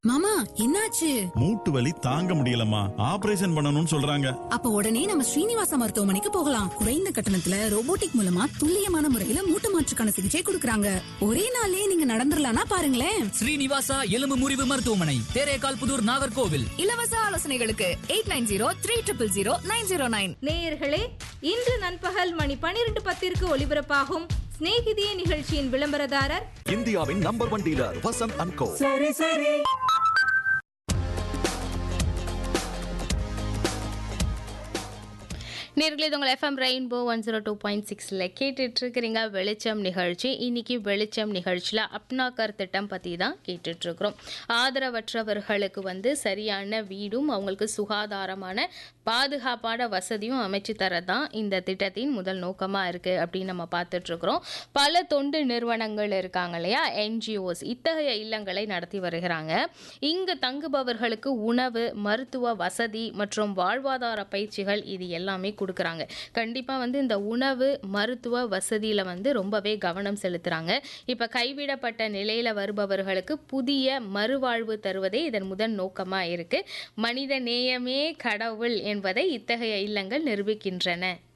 மாமா என்னாச்சு மூட்டு வலி தாங்க முடியலம்மா ஆபரேஷன் பண்ணணும்னு சொல்றாங்க அப்ப உடனே நம்ம ஸ்ரீனிவாச மருத்துவமனைக்கு போகலாம் குறைந்த கட்டணத்துல ரோபோட்டிக் மூலமா துல்லியமான முறையில மூட்டு மாற்றுக்கான சிகிச்சை கொடுக்கறாங்க ஒரே நாளே நீங்க நடந்துடலாம்னா பாருங்களேன் ஸ்ரீனிவாசா எலும்பு முறிவு மருத்துவமனை தேரேகால் புதூர் நாகர்கோவில் இலவச ஆலோசனைகளுக்கு eight nine zero three triple zero nine zero nine நேயர்களே இன்று நண்பகல் மணி பனிரெண்டு பத்திற்கு ஒலிபரப்பாகும் சிநேகிதியே நிகழ்ச்சியின் விளம்பரதாரர் இந்தியாவின் number one dealer Vasanth and co நேர்களே இது உங்கள் FM rainbow one zero two point சிக்ஸில் கேட்டுட்ருக்கிறீங்க வெளிச்சம் நிகழ்ச்சி இன்னைக்கு வெளிச்சம் நிகழ்ச்சியில் அப்னாக்கர் திட்டம் பற்றி தான் கேட்டுட்ருக்குறோம் ஆதரவற்றவர்களுக்கு வந்து சரியான வீடும் அவங்களுக்கு சுகாதாரமான பாதுகாப்பான வசதியும் அமைச்சு தரதான் இந்த திட்டத்தின் முதல் நோக்கமாக இருக்குது அப்படின்னு நம்ம பார்த்துட்ருக்குறோம் பல தொண்டு நிறுவனங்கள் இருக்காங்க இல்லையா என்ஜிஓஸ் இத்தகைய இல்லங்களை நடத்தி வருகிறாங்க இங்கு தங்குபவர்களுக்கு உணவு மருத்துவ வசதி மற்றும் வாழ்வாதார பயிற்சிகள் இது எல்லாமே கொடுக்குறாங்க கண்டிப்பாக வந்து இந்த உணவு மருத்துவ வசதியில் வந்து ரொம்பவே கவனம் செலுத்துகிறாங்க இப்போ கைவிடப்பட்ட நிலையில் வருபவர்களுக்கு புதிய மறுவாழ்வு தருவதே இதன் முதல் நோக்கமாக இருக்குது மனித நேயமே கடவுள் என்பதை இத்தகைய இல்லங்கள் நிரூபிக்கின்றன